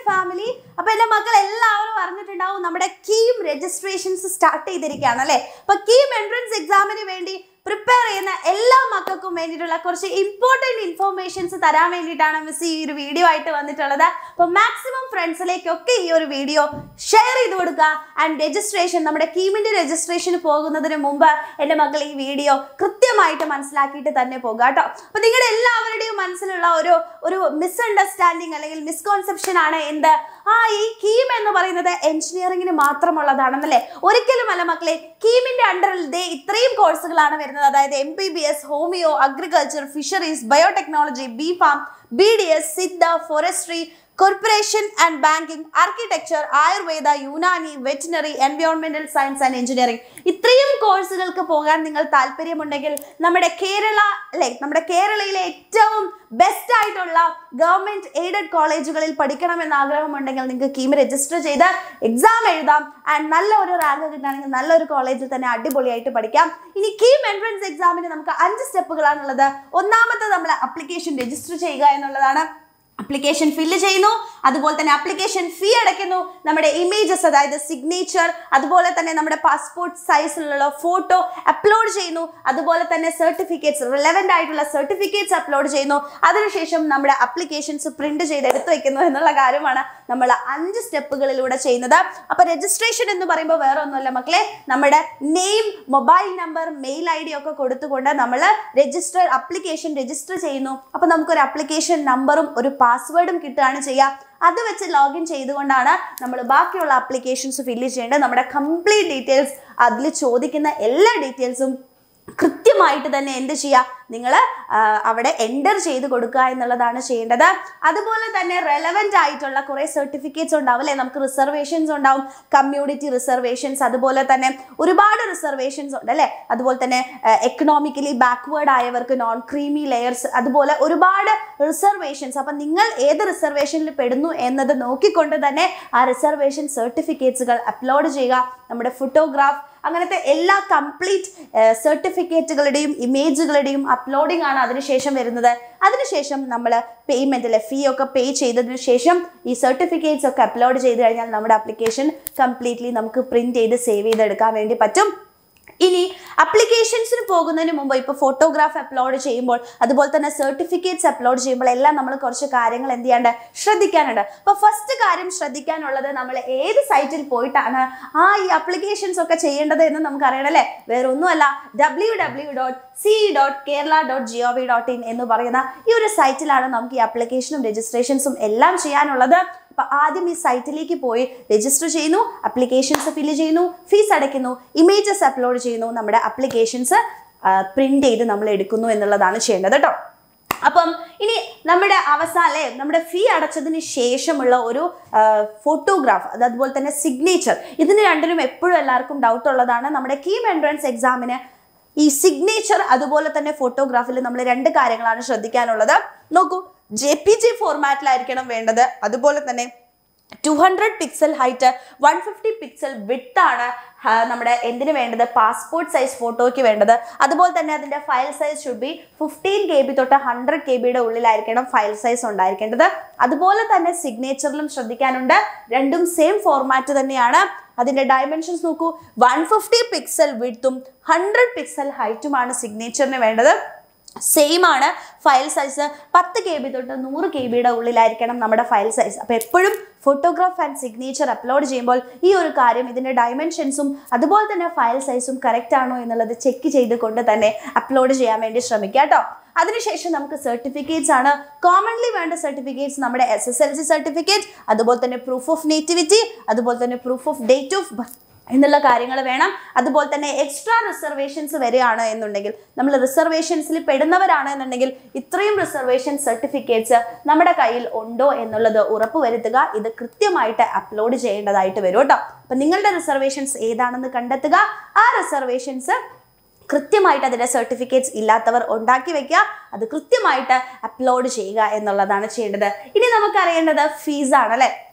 family അപ്പൊ എന്റെ മക്കൾ എല്ലാവരും അറിഞ്ഞിട്ടുണ്ടാവും നമ്മുടെ കീം രജിസ്ട്രേഷൻസ് സ്റ്റാർട്ട് ചെയ്തിരിക്കുകയാണ് അല്ലെ അപ്പൊ കീം എൻട്രൻസ് എക്സാമിന് വേണ്ടി പ്രിപ്പയർ ചെയ്യുന്ന എല്ലാ മക്കൾക്കും വേണ്ടിയിട്ടുള്ള കുറച്ച് ഇമ്പോർട്ടൻറ്റ് ഇൻഫോർമേഷൻസ് തരാൻ വേണ്ടിയിട്ടാണ് മിസ് ഈ ഒരു വീഡിയോ ആയിട്ട് വന്നിട്ടുള്ളത് അപ്പോൾ മാക്സിമം ഫ്രണ്ട്സിലേക്കൊക്കെ ഈ ഒരു വീഡിയോ ഷെയർ ചെയ്ത് കൊടുക്കുക ആൻഡ് രജിസ്ട്രേഷൻ നമ്മുടെ കീമിൻ്റെ രജിസ്ട്രേഷന് പോകുന്നതിന് മുമ്പ് എൻ്റെ മക്കൾ ഈ വീഡിയോ കൃത്യമായിട്ട് മനസ്സിലാക്കിയിട്ട് തന്നെ പോകുക കേട്ടോ അപ്പോൾ നിങ്ങളുടെ എല്ലാവരുടെയും മനസ്സിലുള്ള ഒരു ഒരു മിസ്അണ്ടർസ്റ്റാൻഡിങ് അല്ലെങ്കിൽ മിസ്കോൺസെപ്ഷൻ ആണ് എന്ത് ആ ഈ കീം എന്ന് പറയുന്നത് എഞ്ചിനീയറിംഗിന് മാത്രമുള്ളതാണെന്നല്ലേ ഒരിക്കലുമല്ല മക്കളെ കീമിന്റെ അണ്ടറിൽ ദേ ഇത്രയും കോഴ്സുകളാണ് വരുന്നത് അതായത് M B B S homeo agriculture fisheries biotechnology B pharm B D S Siddha forestry corporation and banking architecture Ayurveda Unani veterinary എൻവയോൺമെന്റൽ സയൻസ് ആൻഡ് എഞ്ചിനീയറിംഗ് ഇത്രയും കോഴ്സുകൾക്ക് പോകാൻ നിങ്ങൾ താല്പര്യമുണ്ടെങ്കിൽ നമ്മുടെ കേരള അല്ലെ നമ്മുടെ കേരളയിലെ ഏറ്റവും ബെസ്റ്റ് ആയിട്ടുള്ള ഗവൺമെന്റ് എയ്ഡഡ് കോളേജുകളിൽ പഠിക്കണമെന്ന് ആഗ്രഹമുണ്ടെങ്കിൽ നിങ്ങൾക്ക് കീം രജിസ്റ്റർ ചെയ്ത് എക്സാം എഴുതാം ആൻഡ് നല്ല ഒരു റാങ്ക് കിട്ടുകയാണെങ്കിൽ നല്ലൊരു കോളേജിൽ തന്നെ അടിപൊളിയായിട്ട് പഠിക്കാം ഇനി കീം എൻട്രൻസ് എക്സാമിന് നമുക്ക് അഞ്ച് സ്റ്റെപ്പുകളാണുള്ളത് ഒന്നാമത്തെ നമ്മൾ അപ്ലിക്കേഷൻ രജിസ്റ്റർ ചെയ്യുക എന്നുള്ളതാണ് അപ്ലിക്കേഷൻ ഫില്ല് ചെയ്യുന്നു അതുപോലെ തന്നെ അപ്ലിക്കേഷൻ ഫീ അടയ്ക്കുന്നു നമ്മുടെ ഇമേജസ് അതായത് സിഗ്നേച്ചർ അതുപോലെ തന്നെ നമ്മുടെ പാസ്പോർട്ട് സൈസിലുള്ള ഫോട്ടോ അപ്ലോഡ് ചെയ്യുന്നു അതുപോലെ തന്നെ സർട്ടിഫിക്കറ്റ്സ് റിലവൻ്റ് ആയിട്ടുള്ള സർട്ടിഫിക്കറ്റ്സ് അപ്ലോഡ് ചെയ്യുന്നു അതിനുശേഷം നമ്മുടെ അപ്ലിക്കേഷൻസ് പ്രിന്റ് ചെയ്ത് എടുത്തു വെക്കുന്നു എന്നുള്ള കാര്യമാണ് നമ്മൾ അഞ്ച് സ്റ്റെപ്പുകളിലൂടെ ചെയ്യുന്നത് അപ്പോൾ രജിസ്ട്രേഷൻ എന്ന് പറയുമ്പോൾ വേറെ ഒന്നുമല്ല മക്കളെ നമ്മുടെ name mobile number mail I D ഒക്കെ കൊടുത്തുകൊണ്ട് നമ്മൾ രജിസ്റ്റർ അപ്ലിക്കേഷൻ രജിസ്റ്റർ ചെയ്യുന്നു അപ്പോൾ നമുക്കൊരു അപ്ലിക്കേഷൻ നമ്പറും ഒരു പാസ്വേഡും കിട്ടുകയാണ് ചെയ്യുക അത് വെച്ച് ലോഗിൻ ചെയ്തുകൊണ്ടാണ് നമ്മൾ ബാക്കിയുള്ള ആപ്ലിക്കേഷൻസ് ഫില്ല് ചെയ്യേണ്ടത് നമ്മുടെ കംപ്ലീറ്റ് ഡീറ്റെയിൽസ് അതിൽ ചോദിക്കുന്ന എല്ലാ ഡീറ്റെയിൽസും കൃത്യമായിട്ട് തന്നെ എന്ത് ചെയ്യുക നിങ്ങൾ അവിടെ എൻ്റർ ചെയ്ത് കൊടുക്കുക എന്നുള്ളതാണ് ചെയ്യേണ്ടത് അതുപോലെ തന്നെ റെലവൻ്റ് ആയിട്ടുള്ള കുറേ സർട്ടിഫിക്കറ്റ്സ് ഉണ്ടാവും അല്ലേ നമുക്ക് റിസർവേഷൻസ് ഉണ്ടാവും കമ്മ്യൂണിറ്റി റിസർവേഷൻസ് അതുപോലെ തന്നെ ഒരുപാട് റിസർവേഷൻസ് ഉണ്ട് അല്ലേ അതുപോലെ തന്നെ എക്കണോമിക്കലി ബാക്ക്വേർഡ് ആയവർക്ക് നോൺ ക്രീമി ലെയേഴ്സ് അതുപോലെ ഒരുപാട് റിസർവേഷൻസ് അപ്പം നിങ്ങൾ ഏത് റിസർവേഷനിൽ പെടുന്നു എന്നത് നോക്കിക്കൊണ്ട് തന്നെ ആ റിസർവേഷൻ സർട്ടിഫിക്കറ്റ്സുകൾ അപ്ലോഡ് ചെയ്യുക നമ്മുടെ ഫോട്ടോഗ്രാഫ് അങ്ങനത്തെ എല്ലാ കംപ്ലീറ്റ് സർട്ടിഫിക്കറ്റുകളുടെയും ഇമേജുകളുടെയും അപ്ലോഡിംഗ് ആണ് അതിനുശേഷം വരുന്നത് അതിനുശേഷം നമ്മൾ പേയ്മെൻറ്റിലെ ഫീ ഒക്കെ പേ ചെയ്തതിനു ശേഷം ഈ സർട്ടിഫിക്കറ്റ്സ് ഒക്കെ അപ്ലോഡ് ചെയ്ത് കഴിഞ്ഞാൽ നമ്മുടെ അപ്ലിക്കേഷൻ കംപ്ലീറ്റ്ലി നമുക്ക് പ്രിന്റ് ചെയ്ത് സേവ് ചെയ്തെടുക്കാൻ വേണ്ടി പറ്റും ഇനി അപ്ലിക്കേഷൻസിന് പോകുന്നതിന് മുമ്പ് ഇപ്പോൾ ഫോട്ടോഗ്രാഫ് അപ്ലോഡ് ചെയ്യുമ്പോൾ അതുപോലെ തന്നെ സർട്ടിഫിക്കറ്റ്സ് അപ്ലോഡ് ചെയ്യുമ്പോൾ എല്ലാം നമ്മൾ കുറച്ച് കാര്യങ്ങൾ എന്ത് ചെയ്യാണ്ട് ശ്രദ്ധിക്കാനുണ്ട് അപ്പോൾ ഫസ്റ്റ് കാര്യം ശ്രദ്ധിക്കാനുള്ളത് നമ്മൾ ഏത് സൈറ്റിൽ പോയിട്ടാണ് ആ ഈ അപ്ലിക്കേഷൻസ് ഒക്കെ ചെയ്യേണ്ടത് എന്ന് നമുക്ക് അറിയണം അല്ലേ വേറെ ഒന്നുമല്ല W W dot C dot Kerala dot G O V dot in എന്ന് പറയുന്ന ഈ ഒരു സൈറ്റിലാണ് നമുക്ക് ഈ അപ്ലിക്കേഷനും രജിസ്ട്രേഷൻസും എല്ലാം ചെയ്യാനുള്ളത് അപ്പോൾ ആദ്യം ഈ സൈറ്റിലേക്ക് പോയി രജിസ്റ്റർ ചെയ്യുന്നു അപ്ലിക്കേഷൻസ് ഫില്ല് ചെയ്യുന്നു ഫീസ് അടയ്ക്കുന്നു ഇമേജസ് അപ്ലോഡ് ചെയ്യുന്നു നമ്മുടെ അപ്ലിക്കേഷൻസ് പ്രിന്റ് ചെയ്ത് നമ്മൾ എടുക്കുന്നു എന്നുള്ളതാണ് ചെയ്യേണ്ടത് കേട്ടോ അപ്പം ഇനി നമ്മുടെ അവസാനം നമ്മുടെ ഫീ അടച്ചതിന് ശേഷമുള്ള ഒരു ഫോട്ടോഗ്രാഫ് അത് അതുപോലെ തന്നെ സിഗ്നേച്ചർ ഇതിന് രണ്ടിനും എപ്പോഴും എല്ലാവർക്കും ഡൗട്ട് ഉള്ളതാണ് നമ്മുടെ കീം എൻട്രൻസ് എക്സാമിന് ഈ സിഗ്നേച്ചർ അതുപോലെ തന്നെ ഫോട്ടോഗ്രാഫിൽ നമ്മൾ രണ്ട് കാര്യങ്ങളാണ് ശ്രദ്ധിക്കാനുള്ളത് നോക്കൂ ജെ പി ജി ഫോർമാറ്റിലായിരിക്കണം വേണ്ടത് അതുപോലെ തന്നെ two hundred pixel height one fifty pixel width ആണ് നമ്മുടെ എന്തിനു വേണ്ടത് പാസ്പോർട്ട് സൈസ് ഫോട്ടോയ്ക്ക് വേണ്ടത് അതുപോലെ തന്നെ അതിൻ്റെ file size should be fifteen K B തൊട്ട് ഹൺഡ്രഡ് കെ ബിയുടെ ഉള്ളിലായിരിക്കണം ഫയൽ സൈസ് ഉണ്ടായിരിക്കേണ്ടത് അതുപോലെ തന്നെ സിഗ്നേച്ചറിലും ശ്രദ്ധിക്കാനുണ്ട് രണ്ടും സെയിം ഫോർമാറ്റ് തന്നെയാണ് അതിൻ്റെ ഡയമെൻഷൻസ് നോക്കൂ വൺ ഫിഫ്റ്റി പിക്സൽ വിട്ടും ഹൺഡ്രഡ് പിക്സൽ ഹൈറ്റുമാണ് സിഗ്നേച്ചറിന് വേണ്ടത് സെയിം ആണ് ഫയൽ സൈസ് പത്ത് കെ ബി തൊട്ട് നൂറ് കെ ബിയുടെ ഉള്ളിലായിരിക്കണം നമ്മുടെ ഫയൽ സൈസ് അപ്പോൾ എപ്പോഴും ഫോട്ടോഗ്രാഫ് ആൻഡ് സിഗ്നേച്ചർ അപ്ലോഡ് ചെയ്യുമ്പോൾ ഈ ഒരു കാര്യം ഇതിൻ്റെ ഡയമെൻഷൻസും അതുപോലെ തന്നെ ഫയൽ സൈസും കറക്റ്റ് ആണോ എന്നുള്ളത് ചെക്ക് ചെയ്തുകൊണ്ട് തന്നെ അപ്ലോഡ് ചെയ്യാൻ വേണ്ടി ശ്രമിക്കുക കേട്ടോ അതിനുശേഷം നമുക്ക് സർട്ടിഫിക്കറ്റ്സ് ആണ് കോമൺലി വേണ്ട സർട്ടിഫിക്കറ്റ്സ് നമ്മുടെ S S L C certificate അതുപോലെ തന്നെ പ്രൂഫ് ഓഫ് നേറ്റിവിറ്റി അതുപോലെ തന്നെ proof of date of birth എന്നുള്ള കാര്യങ്ങൾ വേണം അതുപോലെ തന്നെ എക്സ്ട്രാ റിസർവേഷൻസ് വരികയാണ് എന്നുണ്ടെങ്കിൽ നമ്മൾ റിസർവേഷൻസിൽ പെടുന്നവരാണ് എന്നുണ്ടെങ്കിൽ ഇത്രയും റിസർവേഷൻ സർട്ടിഫിക്കറ്റ്സ് നമ്മുടെ കയ്യിൽ ഉണ്ടോ എന്നുള്ളത് ഉറപ്പുവരുത്തുക ഇത് കൃത്യമായിട്ട് അപ്ലോഡ് ചെയ്യേണ്ടതായിട്ട് വരും കേട്ടോ അപ്പം നിങ്ങളുടെ റിസർവേഷൻസ് ഏതാണെന്ന് കണ്ടെത്തുക ആ റിസർവേഷൻസ് കൃത്യമായിട്ട് അതിൻ്റെ സർട്ടിഫിക്കറ്റ്സ് ഇല്ലാത്തവർ ഉണ്ടാക്കി വെക്കുക അത് കൃത്യമായിട്ട് അപ്ലോഡ് ചെയ്യുക എന്നുള്ളതാണ് ചെയ്യേണ്ടത് ഇനി നമുക്ക് അറിയേണ്ടത് ഫീസാണ് അല്ലേ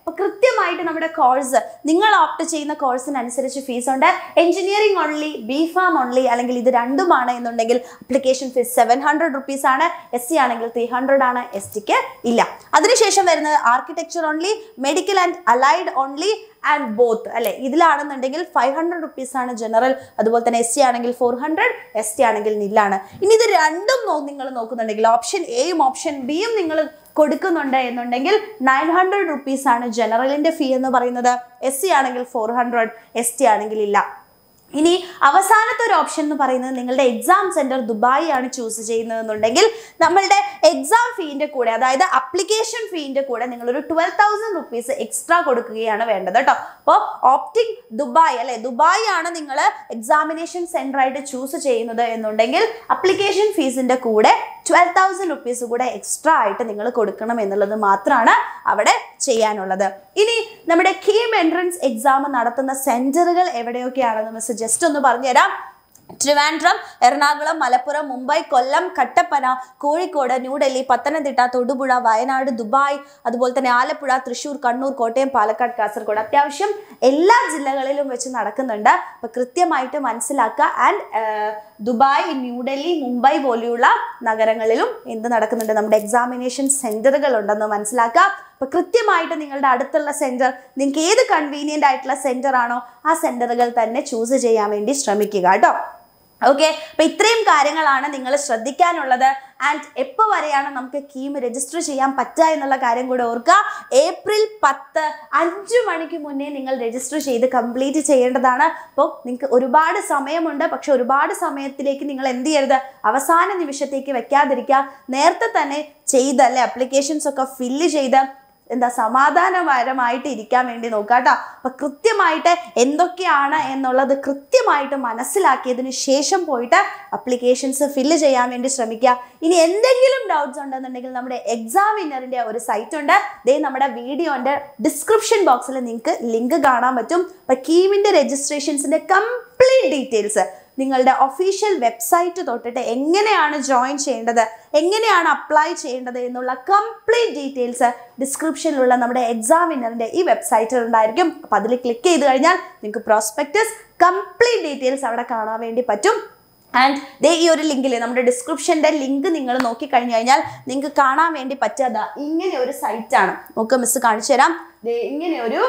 അപ്പൊ കൃത്യമായിട്ട് നമ്മുടെ കോഴ്സ് നിങ്ങൾ ഓപ്റ്റ് ചെയ്യുന്ന കോഴ്സിനനുസരിച്ച് ഫീസ് ഉണ്ട് engineering only B pharm only അല്ലെങ്കിൽ ഇത് രണ്ടുമാണ് എന്നുണ്ടെങ്കിൽ application fees seven hundred rupees ആണ് എസ് സി ആണെങ്കിൽ ത്രീ ഹൺഡ്രഡ് ആണ് എസ് ടിക്ക് ഇല്ല അതിനുശേഷം വരുന്നത് architecture only medical and allied only and both അല്ലെ ഇതിലാണെന്നുണ്ടെങ്കിൽ ഫൈവ് ഹൺഡ്രഡ് റുപ്പീസ് ആണ് ജനറൽ അതുപോലെ തന്നെ എസ് സി ആണെങ്കിൽ ഫോർ ഹൺഡ്രഡ് എസ് ടി ആണെങ്കിൽ നില്ലാണ് ഇനി ഇത് രണ്ടും നിങ്ങൾ നോക്കുന്നുണ്ടെങ്കിൽ ഓപ്ഷൻ എയും ഓപ്ഷൻ ബിയും നിങ്ങൾ കൊടുക്കുന്നുണ്ട് എന്നുണ്ടെങ്കിൽ നയൻ ഹൺഡ്രഡ് റുപ്പീസ് ആണ് ജനറലിന്റെ ഫീ എന്ന് പറയുന്നത് എസ് സി ആണെങ്കിൽ ഫോർ ഹൺഡ്രഡ് എസ് ടി ആണെങ്കിൽ ഇല്ല ഇനി അവസാനത്തെ ഒരു ഓപ്ഷൻ എന്ന് പറയുന്നത് നിങ്ങളുടെ എക്സാം സെന്റർ ദുബായി ആണ് ചൂസ് ചെയ്യുന്നതെന്നുണ്ടെങ്കിൽ നമ്മളുടെ എക്സാം ഫീൻ്റെ കൂടെ അതായത് അപ്ലിക്കേഷൻ ഫീൻ്റെ കൂടെ നിങ്ങൾ ഒരു ട്വൽവ് തൗസൻഡ് റുപ്പീസ് എക്സ്ട്രാ കൊടുക്കുകയാണ് വേണ്ടത് കേട്ടോ അപ്പോൾ ഓപ്റ്റിക് ദുബായ് അല്ലെ ദുബായ് ആണ് നിങ്ങൾ എക്സാമിനേഷൻ സെന്റർ ആയിട്ട് ചൂസ് ചെയ്യുന്നത് എന്നുണ്ടെങ്കിൽ അപ്ലിക്കേഷൻ ഫീസിന്റെ കൂടെ ട്വൽവ് തൗസൻഡ് റുപ്പീസ് കൂടെ എക്സ്ട്രാ ആയിട്ട് നിങ്ങൾ കൊടുക്കണം എന്നുള്ളത് മാത്രമാണ് അവിടെ ചെയ്യാനുള്ളത് ഇനി നമ്മുടെ കീം എൻട്രൻസ് എക്സാം നടത്തുന്ന സെന്ററുകൾ എവിടെയൊക്കെയാണെന്ന് മിസ് ജസ്റ്റ് ഒന്ന് പറഞ്ഞുതരാം ട്രിവാൻഡ്രം എറണാകുളം മലപ്പുറം മുംബൈ കൊല്ലം കട്ടപ്പന കോഴിക്കോട് ന്യൂഡൽഹി പത്തനംതിട്ട തൊടുപുഴ വയനാട് ദുബായ് അതുപോലെ തന്നെ ആലപ്പുഴ തൃശ്ശൂർ കണ്ണൂർ കോട്ടയം പാലക്കാട് കാസർഗോഡ് അത്യാവശ്യം എല്ലാ ജില്ലകളിലും വെച്ച് നടക്കുന്നുണ്ട് അപ്പൊ കൃത്യമായിട്ട് മനസ്സിലാക്കുക ആൻഡ് ദുബായ് ന്യൂഡൽഹി മുംബൈ പോലെയുള്ള നഗരങ്ങളിലും എന്ത് നടക്കുന്നുണ്ട് നമ്മുടെ എക്സാമിനേഷൻ സെന്ററുകൾ ഉണ്ടെന്ന് മനസ്സിലാക്കുക അപ്പൊ കൃത്യമായിട്ട് നിങ്ങളുടെ അടുത്തുള്ള സെന്റർ നിങ്ങൾക്ക് ഏത് കൺവീനിയന്റ് ആയിട്ടുള്ള സെന്റർ ആണോ ആ സെന്ററുകൾ തന്നെ ചൂസ് ചെയ്യാൻ വേണ്ടി ശ്രമിക്കുക കേട്ടോ ഓക്കെ അപ്പൊ ഇത്രയും കാര്യങ്ങളാണ് നിങ്ങൾ ശ്രദ്ധിക്കാനുള്ളത് ആൻഡ് എപ്പോൾ വരെയാണ് നമുക്ക് കീം രജിസ്റ്റർ ചെയ്യാൻ പറ്റുക എന്നുള്ള കാര്യം കൂടെ ഓർക്കുക ഏപ്രിൽ പത്ത് അഞ്ചു മണിക്ക് മുന്നേ നിങ്ങൾ രജിസ്റ്റർ ചെയ്ത് കംപ്ലീറ്റ് ചെയ്യേണ്ടതാണ് അപ്പോൾ നിങ്ങൾക്ക് ഒരുപാട് സമയമുണ്ട് പക്ഷെ ഒരുപാട് സമയത്തിലേക്ക് നിങ്ങൾ എന്ത് ചെയ്യരുത് അവസാന നിമിഷത്തേക്ക് വെക്കാതിരിക്കുക നേരത്തെ തന്നെ ചെയ്ത് അല്ലെ അപ്ലിക്കേഷൻസ് ഒക്കെ ഫില്ല് ചെയ്ത് എന്താ സമാധാനപരമായിട്ട് ഇരിക്കാൻ വേണ്ടി നോക്കുക കേട്ടോ അപ്പൊ കൃത്യമായിട്ട് എന്തൊക്കെയാണ് എന്നുള്ളത് കൃത്യമായിട്ട് മനസ്സിലാക്കിയതിന് ശേഷം പോയിട്ട് അപ്ലിക്കേഷൻസ് ഫില്ല് ചെയ്യാൻ വേണ്ടി ശ്രമിക്കുക ഇനി എന്തെങ്കിലും ഡൗട്ട്സ് ഉണ്ടെന്നുണ്ടെങ്കിൽ നമ്മുടെ എക്സാം വിന്നറിന്റെ ഒരു സൈറ്റ് ഉണ്ട് ദേ നമ്മുടെ വീഡിയോന്റെ ഡിസ്ക്രിപ്ഷൻ ബോക്സിൽ നിങ്ങൾക്ക് ലിങ്ക് കാണാൻ പറ്റും അപ്പൊ കീമിന്റെ രജിസ്ട്രേഷൻസിന്റെ കംപ്ലീറ്റ് ഡീറ്റെയിൽസ് നിങ്ങളുടെ ഒഫീഷ്യൽ വെബ്സൈറ്റ് തൊട്ടിട്ട് എങ്ങനെയാണ് ജോയിൻ ചെയ്യേണ്ടത് എങ്ങനെയാണ് അപ്ലൈ ചെയ്യേണ്ടത് എന്നുള്ള കംപ്ലീറ്റ് ഡീറ്റെയിൽസ് ഡിസ്ക്രിപ്ഷനിലുള്ള നമ്മുടെ എക്സാം വിന്നറിന്റെ ഈ വെബ്സൈറ്റിൽ ഉണ്ടായിരിക്കും അപ്പം അതിൽ ക്ലിക്ക് ചെയ്ത് കഴിഞ്ഞാൽ നിങ്ങൾക്ക് പ്രോസ്പെക്ടസ് കംപ്ലീറ്റ് ഡീറ്റെയിൽസ് അവിടെ കാണാൻ വേണ്ടി പറ്റും ആൻഡ് ദേ ഈ ഒരു ലിങ്കിൽ നമ്മുടെ ഡിസ്ക്രിപ്ഷൻ്റെ ലിങ്ക് നിങ്ങൾ നോക്കിക്കഴിഞ്ഞു കഴിഞ്ഞാൽ നിങ്ങൾക്ക് കാണാൻ വേണ്ടി പറ്റാതെ ഇങ്ങനെ ഒരു സൈറ്റാണ് നോക്കുക മിസ് കാണിച്ചു തരാം ദേ ഇങ്ങനെ ഒരു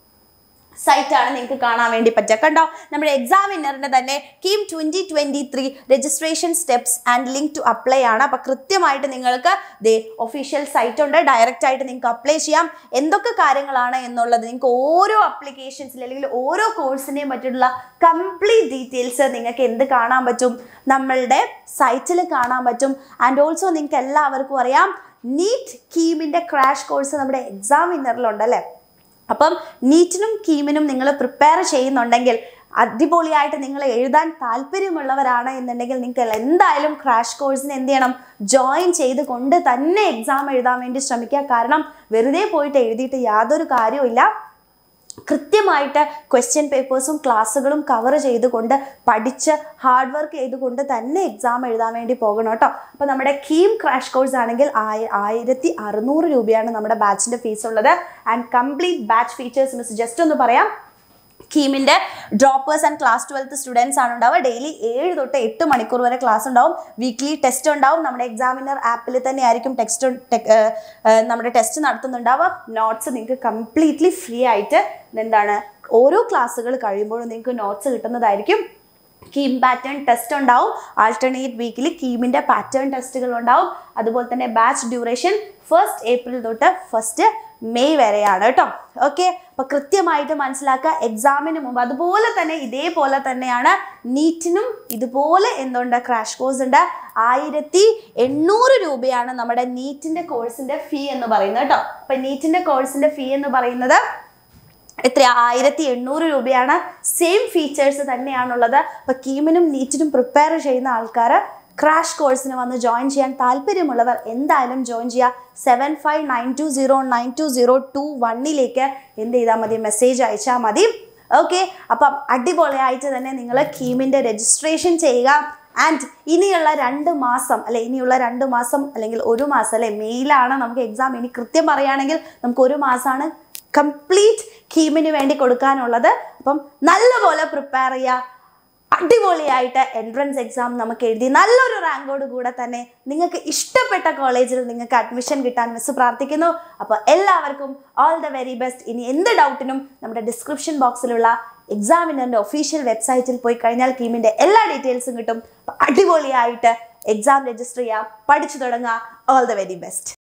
സൈറ്റാണ് നിങ്ങൾക്ക് കാണാൻ വേണ്ടി പറ്റുക കണ്ടോ നമ്മുടെ എക്സാമിനറിന്റെ തന്നെ KEAM twenty twenty three registration steps and link to apply ആണ് അപ്പൊ കൃത്യമായിട്ട് നിങ്ങൾക്ക് ദേ ഒഫീഷ്യൽ സൈറ്റ് ഉണ്ട് ഡയറക്റ്റ് ആയിട്ട് നിങ്ങൾക്ക് അപ്ലൈ ചെയ്യാം എന്തൊക്കെ കാര്യങ്ങളാണ് എന്നുള്ളത് നിങ്ങൾക്ക് ഓരോ അപ്ലിക്കേഷൻസിൽ അല്ലെങ്കിൽ ഓരോ കോഴ്സിനെയും പറ്റിയിട്ടുള്ള കംപ്ലീറ്റ് ഡീറ്റെയിൽസ് നിങ്ങൾക്ക് എന്ത് കാണാൻ പറ്റും നമ്മളുടെ സൈറ്റിൽ കാണാൻ പറ്റും ആൻഡ് ഓൾസോ നിങ്ങൾക്ക് എല്ലാവർക്കും അറിയാം നീറ്റ് കീമിന്റെ ക്രാഷ് കോഴ്സ് നമ്മുടെ എക്സാം വിന്നറിലുണ്ടല്ലേ അപ്പം നീറ്റിനും കീമിനും നിങ്ങൾ പ്രിപ്പയർ ചെയ്യുന്നുണ്ടെങ്കിൽ അടിപൊളിയായിട്ട് നിങ്ങൾ എഴുതാൻ താല്പര്യമുള്ളവരാണ് എന്നുണ്ടെങ്കിൽ നിങ്ങൾക്ക് എന്തായാലും ക്രാഷ് കോഴ്സിന് എന്ത് ചെയ്യണം ജോയിൻ ചെയ്ത് കൊണ്ട് തന്നെ എക്സാം എഴുതാൻ വേണ്ടി ശ്രമിക്കുക കാരണം വെറുതെ പോയിട്ട് എഴുതിയിട്ട് യാതൊരു കാര്യവും കൃത്യമായിട്ട് ക്വസ്റ്റ്യൻ പേപ്പേഴ്സും ക്ലാസ്സുകളും കവർ ചെയ്തുകൊണ്ട് പഠിച്ച് ഹാർഡ് വർക്ക് ചെയ്തുകൊണ്ട് തന്നെ എക്സാം എഴുതാൻ വേണ്ടി പോകണം കേട്ടോ അപ്പോൾ നമ്മുടെ കീം ക്രാഷ് കോഴ്സ് ആണെങ്കിൽ ആയി ആയിരത്തി അറുന്നൂറ് രൂപയാണ് നമ്മുടെ ബാച്ചിൻ്റെ ഫീസ് ഉള്ളത് and complete batch features miss just ഒന്ന് പറയാം കീമിന്റെ droppers and class twelfth students ആണ് ഉണ്ടാവുക ഡെയിലി ഏഴ് തൊട്ട് എട്ട് മണിക്കൂർ വരെ ക്ലാസ് ഉണ്ടാവും വീക്ക്ലി ടെസ്റ്റ് ഉണ്ടാവും നമ്മുടെ എക്സാമിനർ ആപ്പിൽ തന്നെ ആയിരിക്കും ടെക്സ്റ്റ് നമ്മുടെ ടെസ്റ്റ് നടത്തുന്നുണ്ടാവുക നോട്ട്സ് നിങ്ങൾക്ക് കംപ്ലീറ്റ്ലി ഫ്രീ ആയിട്ട് എന്താണ് ഓരോ ക്ലാസ്സുകൾ കഴിയുമ്പോഴും നിങ്ങൾക്ക് നോട്ട്സ് കിട്ടുന്നതായിരിക്കും കീം പാറ്റേൺ ടെസ്റ്റ് ഉണ്ടാവും ആൾട്ടർനേറ്റ് വീക്കിൽ കീമിൻ്റെ പാറ്റേൺ ടെസ്റ്റുകൾ ഉണ്ടാവും അതുപോലെ തന്നെ ബാച്ച് ഡ്യൂറേഷൻ ഫസ്റ്റ് ഏപ്രിൽ തൊട്ട് ഫസ്റ്റ് മെയ് വരെയാണ് കേട്ടോ ഓക്കെ അപ്പോൾ കൃത്യമായിട്ട് മനസ്സിലാക്കുക എക്സാമിന് മുമ്പ് അതുപോലെ തന്നെ ഇതേപോലെ തന്നെയാണ് നീറ്റിനും ഇതുപോലെ എന്തുണ്ട് ക്രാഷ് കോഴ്സ് ഉണ്ട് ആയിരത്തി എണ്ണൂറ് രൂപയാണ് നമ്മുടെ നീറ്റിൻ്റെ കോഴ്സിൻ്റെ ഫീ എന്ന് പറയുന്നത് കേട്ടോ അപ്പം നീറ്റിൻ്റെ കോഴ്സിൻ്റെ ഫീ എന്ന് പറയുന്നത് എത്ര ആയിരത്തി എണ്ണൂറ് രൂപയാണ് സെയിം ഫീച്ചേഴ്സ് തന്നെയാണുള്ളത് അപ്പോൾ കീമിനും നീറ്റിനും പ്രിപ്പയർ ചെയ്യുന്ന ആൾക്കാർ ക്രാഷ് കോഴ്സിന് വന്ന് ജോയിൻ ചെയ്യാൻ താല്പര്യമുള്ളവർ എന്തായാലും ജോയിൻ ചെയ്യുക seven five nine two zero nine two zero two വണ്ണിലേക്ക് എന്ത് ചെയ്താൽ മതി മെസ്സേജ് അയച്ചാൽ മതി ഓക്കെ അപ്പം അടിപൊളിയായിട്ട് തന്നെ നിങ്ങൾ കീമിൻ്റെ രജിസ്ട്രേഷൻ ചെയ്യുക ആൻഡ് ഇനിയുള്ള രണ്ട് മാസം അല്ലെ ഇനിയുള്ള രണ്ട് മാസം അല്ലെങ്കിൽ ഒരു മാസം അല്ലെ മെയിലാണ് നമുക്ക് എക്സാം ഇനി കൃത്യം പറയുകയാണെങ്കിൽ നമുക്ക് ഒരു മാസമാണ് കംപ്ലീറ്റ് കീമിന് വേണ്ടി കൊടുക്കാനുള്ളത് അപ്പം നല്ലപോലെ പ്രിപ്പയർ ചെയ്യുക അടിപൊളിയായിട്ട് എൻട്രൻസ് എക്സാം നമുക്ക് എഴുതി നല്ലൊരു റാങ്കോട് കൂടെ തന്നെ നിങ്ങൾക്ക് ഇഷ്ടപ്പെട്ട കോളേജിൽ നിങ്ങൾക്ക് അഡ്മിഷൻ കിട്ടാൻ മിസ് പ്രാർത്ഥിക്കുന്നു അപ്പോൾ എല്ലാവർക്കും ഓൾ ദ വെരി ബെസ്റ്റ് ഇനി എന്ത് ഡൗട്ടിനും നമ്മുടെ ഡിസ്ക്രിപ്ഷൻ ബോക്സിലുള്ള എക്സാമിനറിൻ്റെ ഒഫീഷ്യൽ വെബ്സൈറ്റിൽ പോയി കഴിഞ്ഞാൽ കീമിൻ്റെ എല്ലാ ഡീറ്റെയിൽസും കിട്ടും അപ്പോൾ അടിപൊളിയായിട്ട് എക്സാം രജിസ്റ്റർ ചെയ്യുക പഠിച്ചു തുടങ്ങുക ഓൾ ദ വെരി ബെസ്റ്റ്